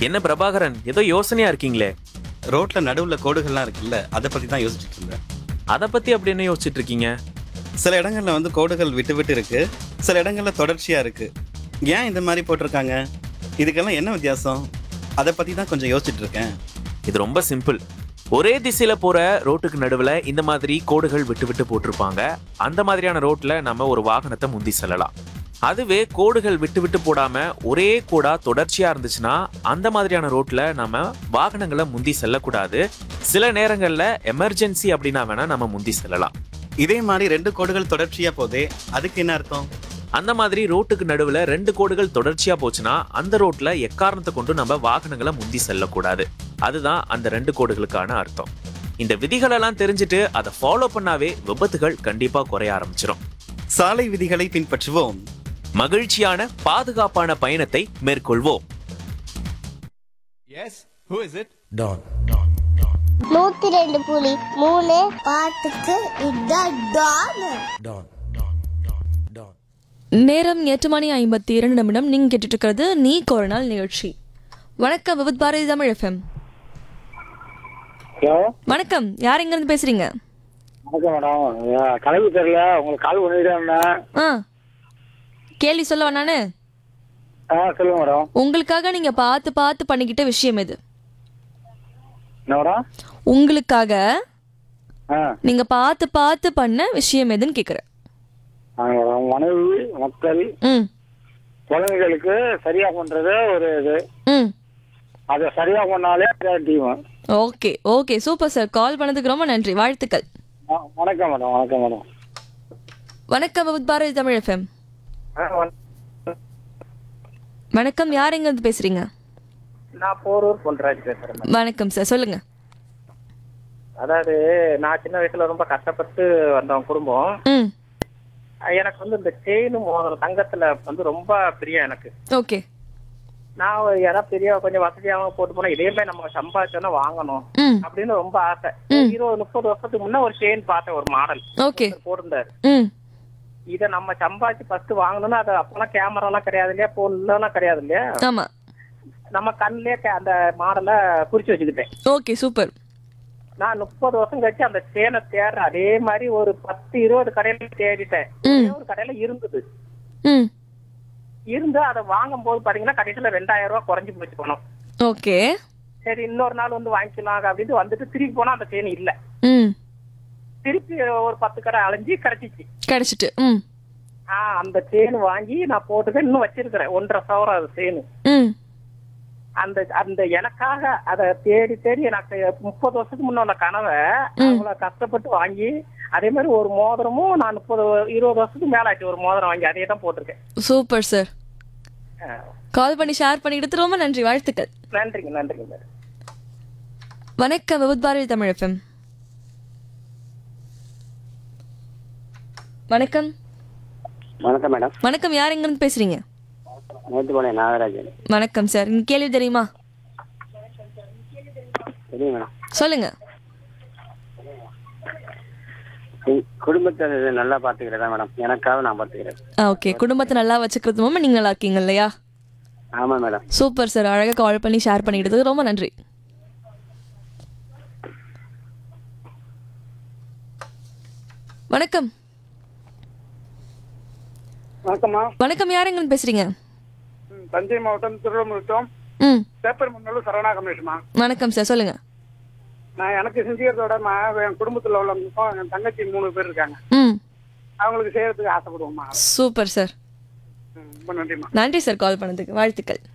என்ன பிரபாகரன் ஏதோ யோசனையா இருக்கீங்களே ரோட்ல நடுவுல கோடுகள்லாம் இருக்குல்ல அதை பத்தி தான் யோசிச்சுட்டு இருந்தேன் அதை பத்தி அப்படி என்ன யோசிச்சுட்டு இருக்கீங்க சில இடங்கள்ல வந்து கோடுகள் விட்டு விட்டு இருக்கு சில இடங்கள்ல தொடர்ச்சியா இருக்கு ஏன் இந்த மாதிரி போட்டிருக்காங்க இதுக்கெல்லாம் என்ன வித்தியாசம் அதை பத்தி தான் கொஞ்சம் யோசிச்சுட்டு இருக்கேன் இது ரொம்ப சிம்பிள் ஒரே திசையில போற ரோட்டுக்கு நடுவுல இந்த மாதிரி கோடுகள் விட்டு விட்டு போட்டிருப்பாங்க அந்த மாதிரியான ரோட்ல நம்ம ஒரு வாகனத்தை முந்தி செல்லலாம் அதுவே கோடுகள் விட்டு விட்டு போடாம ஒரே கோடா தொடர்ச்சியா இருந்துச்சுன்னா அந்த மாதிரியான ரோட்ல நம்ம வாகனங்களை முந்தி செல்லக்கூடாது சில நேரங்கள்ல எமர்ஜென்சி அப்படின்னா வேணா நம்ம முந்தி செல்லலாம் இதே மாதிரி ரெண்டு கோடுகள் தொடர்ச்சியா போதே அதுக்கு என்ன அர்த்தம் அந்த மாதிரி ரோட்டுக்கு நடுவுல ரெண்டு கோடுகள் தொடர்ச்சியா போச்சுன்னா அந்த ரோட்ல எக்காரணத்தை கொண்டு நம்ம வாகனங்களை முந்தி செல்லக்கூடாது அதுதான் அந்த ரெண்டு கோடுகளுக்கான அர்த்தம் இந்த விதிகளெல்லாம் தெரிஞ்சுட்டு அதை ஃபாலோ பண்ணாவே விபத்துகள் கண்டிப்பா குறைய ஆரம்பிச்சிடும் சாலை விதிகளை பின்பற்றுவோம் மகிழ்ச்சியான பாதுகாப்பான பயணத்தை மேற்கொள்வோம் Yes? Who is it? Don. நூத்தி ரெண்டு புலி மூணு பாட்டுக்கு இதான் டான் Don. Don. நேரம் எட்டு மணி ஐம்பத்தி இரண்டு நிமிடம் நீங்க கேட்டுட்டு இருக்கிறது நீ ஒரு நாள் நிகழ்ச்சி வணக்கம் விபத் பாரதி தமிழ் எஃப்எம் ஹலோ வணக்கம் யார் எங்க இருந்து பேசுறீங்க வணக்கம் மேடம் கலவி தெரியல உங்களுக்கு கால் பண்ணிட்டு இருந்தேன் ஆ கேள்வி சொல்ல நானு ஆ சொல்லுங்க மேடம் உங்களுக்காக நீங்க பார்த்து பார்த்து பண்ணிக்கிட்ட விஷயம் எது என்ன மேடம் உங்களுக்காக ஆ நீங்க பார்த்து பார்த்து பண்ண விஷயம் எதுன்னு கேக்குறேன் ஆ, மேடம் மனைவி மக்கள் ம் குழந்தைகளுக்கு சரியா பண்றது ஒரு இது ம் அதை சரியா பண்ணாலே team okay okay super sir call பண்ணதுக்கு ரொம்ப நன்றி வாழ்த்துக்கள் வணக்கம் மேடம் வணக்கம் மேடம் வணக்கம் விபத் பாரதி தமிழ் எஃப்எம் வணக்கம் யார் எங்க இருந்து பேசுறீங்க நான் போரூர் பொன்ராஜ் பேசுறேன் வணக்கம் சார் சொல்லுங்க அதாவது நான் சின்ன வயசுல ரொம்ப கஷ்டப்பட்டு வந்தோம் குடும்பம் ம் எனக்கு வந்து இந்த செயின் மோதிரம் தங்கத்துல வந்து ரொம்ப பிரியம் எனக்கு ஓகே நான் யாராவது பெரிய கொஞ்சம் வசதியாகவும் போட்டு போனா இதே மாதிரி நம்ம சம்பாதிச்சோன்னா வாங்கணும் ம் அப்படின்னு ரொம்ப ஆசை இருபது முப்பது வருஷத்துக்கு முன்ன ஒரு செயின் பார்த்தேன் ஒரு மாடல் ஓகே போட்டிருந்தாரு ம் இதை நம்ம சம்பாதிச்சு ஃபர்ஸ்ட் வாங்கணும்னா அது அப்பெல்லாம் கேமராலாம் கிடையாது இல்லையா போன்லாம் கிடையாது இல்லையா ஆமா நம்ம கண்ணிலே அந்த மாடலை குறிச்சு வச்சுக்கிட்டேன் ஓகே சூப்பர் நான் முப்பது வருஷம் கழிச்சு அந்த தேனை தேடுறேன் அதே மாதிரி ஒரு பத்து இருபது கடையில தேடிட்டேன் ம். ஒரே ஒரு கடையில இருந்தது ம் இருந்து அதை வாங்கும் போது பாத்தீங்கன்னா கடைசியில ரெண்டாயிரம் ரூபாய் குறைஞ்சு போச்சு பணம் ஓகே சரி இன்னொரு நாள் வந்து வாங்கிக்கலாம் அப்படின்னு வந்துட்டு திருப்பி போனா அந்த தேன் இல்ல ம் திருப்பி ஒரு பத்து கடை அலைஞ்சு கிடைச்சிச்சு கிடைச்சிட்டு ம் ஆஹ் அந்த தேன் வாங்கி நான் போட்டுக்க இன்னும் வச்சிருக்கிறேன் ஒன்றரை சவரம் அது தேனு ம் அந்த அந்த எனக்காக அதை தேடி தேடி எனக்கு முப்பது வருஷத்துக்கு முன்ன உள்ள கனவை அவ்வளவு கஷ்டப்பட்டு வாங்கி அதே மாதிரி ஒரு மோதிரமும் நான் முப்பது இருபது வருஷத்துக்கு மேல ஆச்சு ஒரு மோதிரம் வாங்கி அதே தான் போட்டிருக்கேன் சூப்பர் சார் ஆஹ் கால் பண்ணி ஷேர் பண்ணிக்கிட்டு ரொம்ப நன்றி வாழ்த்துக்கள் நன்றிங்க நன்றிங்க வணக்கம் விபத் பாரதி தமிழ் எஃப்எம் வணக்கம் வணக்கம் மேடம் வணக்கம் யார் எங்க இருந்து பேசுறீங்க நேற்று போனேன் நாகராஜன் வணக்கம் சார் உங்க கேள்வி தெரியுமா சரிங்க மேடம் சொல்லுங்க குடும்பத்தை நல்லா பாத்துக்கிறதா மேடம் எனக்காக நான் பாத்துக்கிறேன் ஆ ஓகே குடும்பத்தை நல்லா வச்சுக்கிறது மூலமா நீங்க நல்லா இருக்கீங்க இல்லையா ஆமா மேடம் சூப்பர் சார் அழகாக கால் பண்ணி ஷேர் பண்ணிக்கிட்டது ரொம்ப நன்றி வணக்கம் வணக்கம்மா வணக்கம் யார் எங்கன்னு பேசுறீங்க தஞ்சை மாவட்டம் திருவள்ளூர் ம் பேப்பர் முன்னாலும் சரணா கமலேஷ்மா வணக்கம் சார் சொல்லுங்க நான் எனக்கு செஞ்சுக்கிறதோட ம- என் குடும்பத்துல உள்ளவங்களுக்கும் என் தங்கச்சி மூணு பேர் இருக்காங்க ம் அவங்களுக்கு செய்யறதுக்கு ஆசைப்படுவோம்மா சூப்பர் சார் ம், ரொம்ப நன்றிம்மா நன்றி சார் கால் பண்ணதுக்கு வாழ்த்துக்கள்